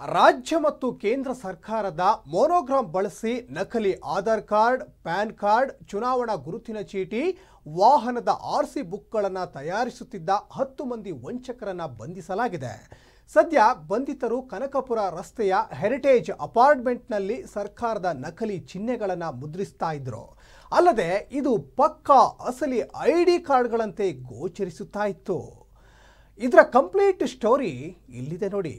ರಾಜ್ಯ ಮತ್ತು ಕೇಂದ್ರ ಸರ್ಕಾರದ ಮೋನೋಗ್ರಾಮ್ ಬಳಸಿ ನಕಲಿ ಆಧಾರ್ ಕಾರ್ಡ್ ಪ್ಯಾನ್ ಕಾರ್ಡ್ ಚುನಾವಣಾ ಗುರುತಿನ ಚೀಟಿ ವಾಹನದ ಆರ್ಸಿ ಬುಕ್ಗಳನ್ನು ತಯಾರಿಸುತ್ತಿದ್ದ ಹತ್ತು ಮಂದಿ ವಂಚಕರನ್ನ ಬಂಧಿಸಲಾಗಿದೆ ಸದ್ಯ ಬಂಧಿತರು ಕನಕಪುರ ರಸ್ತೆಯ ಹೆರಿಟೇಜ್ ಅಪಾರ್ಟ್ಮೆಂಟ್ನಲ್ಲಿ ಸರ್ಕಾರದ ನಕಲಿ ಚಿಹ್ನೆಗಳನ್ನು ಮುದ್ರಿಸ್ತಾ ಇದ್ರು ಅಲ್ಲದೆ ಇದು ಪಕ್ಕಾ ಅಸಲಿ ಐ ಡಿ ಕಾರ್ಡ್ಗಳಂತೆ ಗೋಚರಿಸುತ್ತಾ ಇತ್ತು ಇದರ ಕಂಪ್ಲೀಟ್ ಸ್ಟೋರಿ ಇಲ್ಲಿದೆ ನೋಡಿ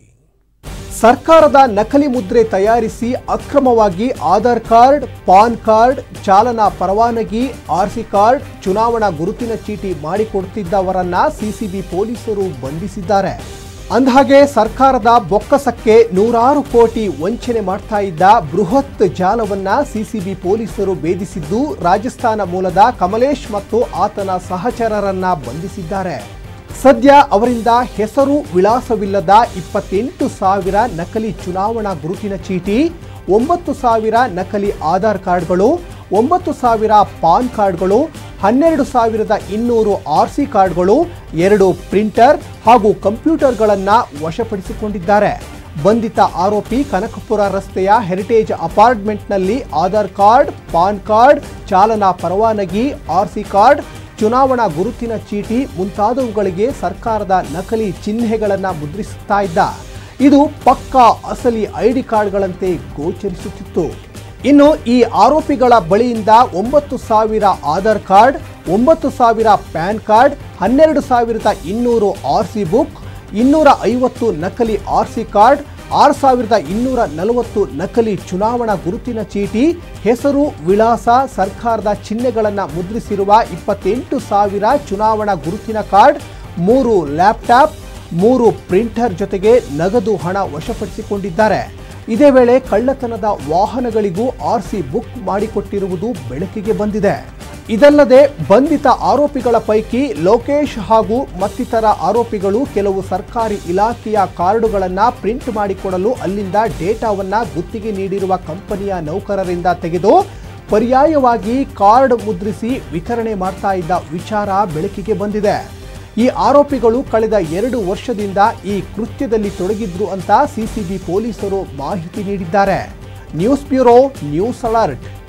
ಸರ್ಕಾರದ ನಕಲಿ ಮುದ್ರೆ ತಯಾರಿಸಿ ಅಕ್ರಮವಾಗಿ ಆಧಾರ್ ಕಾರ್ಡ್ ಪಾನ್ ಕಾರ್ಡ್ ಚಾಲನಾ ಪರವಾನಗಿ ಆರ್ಸಿ ಕಾರ್ಡ್ ಚುನಾವಣಾ ಗುರುತಿನ ಚೀಟಿ ಮಾಡಿಕೊಡ್ತಿದ್ದವರನ್ನ ಸಿಸಿಬಿ ಪೊಲೀಸರು ಬಂಧಿಸಿದ್ದಾರೆ ಅಂದಹಾಗೆ ಸರ್ಕಾರದ ಬೊಕ್ಕಸಕ್ಕೆ ನೂರಾರು ಕೋಟಿ ವಂಚನೆ ಮಾಡ್ತಾ ಇದ್ದ ಬೃಹತ್ ಜಾಲವನ್ನ ಸಿಸಿಬಿ ಪೊಲೀಸರು ಭೇದಿಸಿದ್ದು ರಾಜಸ್ಥಾನ ಮೂಲದ ಕಮಲೇಶ್ ಮತ್ತು ಆತನ ಸಹಚರರನ್ನ ಬಂಧಿಸಿದ್ದಾರೆ ಸದ್ಯ ಅವರಿಂದ ಹೆಸರು ವಿಳಾಸವಿಲ್ಲದ ಇಪ್ಪತ್ತೆಂಟು ಸಾವಿರ ನಕಲಿ ಚುನಾವಣಾ ಗುರುತಿನ ಚೀಟಿ ಒಂಬತ್ತು ಸಾವಿರ ನಕಲಿ ಆಧಾರ್ ಕಾರ್ಡ್ಗಳು ಒಂಬತ್ತು ಸಾವಿರ ಪಾನ್ ಕಾರ್ಡ್ಗಳು ಹನ್ನೆರಡು ಸಾವಿರದ ಇನ್ನೂರು ಆರ್ ಸಿ ಕಾರ್ಡ್ಗಳು ಎರಡು ಪ್ರಿಂಟರ್ ಹಾಗೂ ಕಂಪ್ಯೂಟರ್ಗಳನ್ನು ವಶಪಡಿಸಿಕೊಂಡಿದ್ದಾರೆ ಬಂಧಿತ ಆರೋಪಿ ಕನಕಪುರ ರಸ್ತೆಯ ಹೆರಿಟೇಜ್ ಅಪಾರ್ಟ್ಮೆಂಟ್ನಲ್ಲಿ ಆಧಾರ್ ಕಾರ್ಡ್ ಪಾನ್ ಕಾರ್ಡ್ ಚಾಲನಾ ಪರವಾನಗಿ ಆರ್ಸಿ ಕಾರ್ಡ್ ಚುನಾವಣಾ ಗುರುತಿನ ಚೀಟಿ ಮುಂತಾದವುಗಳಿಗೆ ಸರ್ಕಾರದ ನಕಲಿ ಚಿಹ್ನೆಗಳನ್ನು ಮುದ್ರಿಸುತ್ತಾ ಇದ್ದ ಇದು ಪಕ್ಕಾ ಅಸಲಿ ಐಡಿ ಕಾರ್ಡ್ಗಳಂತೆ ಗೋಚರಿಸುತ್ತಿತ್ತು ಇನ್ನು ಈ ಆರೋಪಿಗಳ ಬಳಿಯಿಂದ ಒಂಬತ್ತು ಸಾವಿರ ಆಧಾರ್ ಕಾರ್ಡ್ ಒಂಬತ್ತು ಸಾವಿರ ಪ್ಯಾನ್ ಕಾರ್ಡ್ ಹನ್ನೆರಡು ಸಾವಿರದ ಇನ್ನೂರು ಆರ್ ಸಿ ಬುಕ್ ಇನ್ನೂರ ಐವತ್ತು ನಕಲಿ ಆರ್ ಸಿ ಕಾರ್ಡ್ ಆರು ಸಾವಿರದ ಇನ್ನೂರ ನಲವತ್ತು ನಕಲಿ ಚುನಾವಣಾ ಗುರುತಿನ ಚೀಟಿ ಹೆಸರು ವಿಳಾಸ ಸರ್ಕಾರದ ಚಿಹ್ನೆಗಳನ್ನು ಮುದ್ರಿಸಿರುವ ಇಪ್ಪತ್ತೆಂಟು ಸಾವಿರ ಚುನಾವಣಾ ಗುರುತಿನ ಕಾರ್ಡ್ ಮೂರು ಲ್ಯಾಪ್ಟಾಪ್ ಮೂರು ಪ್ರಿಂಟರ್ ಜೊತೆಗೆ ನಗದು ಹಣ ವಶಪಡಿಸಿಕೊಂಡಿದ್ದಾರೆ ಇದೇ ವೇಳೆ ಕಳ್ಳತನದ ವಾಹನಗಳಿಗೂ ಆರ್ಸಿ ಬುಕ್ ಮಾಡಿಕೊಟ್ಟಿರುವುದು ಬೆಳಕಿಗೆ ಬಂದಿದೆ ಇದಲ್ಲದೆ ಬಂಧಿತ ಆರೋಪಿಗಳ ಪೈಕಿ ಲೋಕೇಶ್ ಹಾಗೂ ಮತ್ತಿತರ ಆರೋಪಿಗಳು ಕೆಲವು ಸರ್ಕಾರಿ ಇಲಾಖೆಯ ಕಾರ್ಡುಗಳನ್ನು ಪ್ರಿಂಟ್ ಮಾಡಿಕೊಡಲು ಅಲ್ಲಿಂದ ಡೇಟಾವನ್ನ ಗುತ್ತಿಗೆ ನೀಡಿರುವ ಕಂಪನಿಯ ನೌಕರರಿಂದ ತೆಗೆದು ಪರ್ಯಾಯವಾಗಿ ಕಾರ್ಡ್ ಮುದ್ರಿಸಿ ವಿತರಣೆ ಮಾಡ್ತಾ ಇದ್ದ ವಿಚಾರ ಬೆಳಕಿಗೆ ಬಂದಿದೆ ಈ ಆರೋಪಿಗಳು ಕಳೆದ ಎರಡು ವರ್ಷದಿಂದ ಈ ಕೃತ್ಯದಲ್ಲಿ ತೊಡಗಿದ್ರು ಅಂತ ಸಿಸಿಬಿ ಪೊಲೀಸರು ಮಾಹಿತಿ ನೀಡಿದ್ದಾರೆ ನ್ಯೂಸ್ ಬ್ಯೂರೋ ನ್ಯೂಸ್ ಅಲರ್ಟ್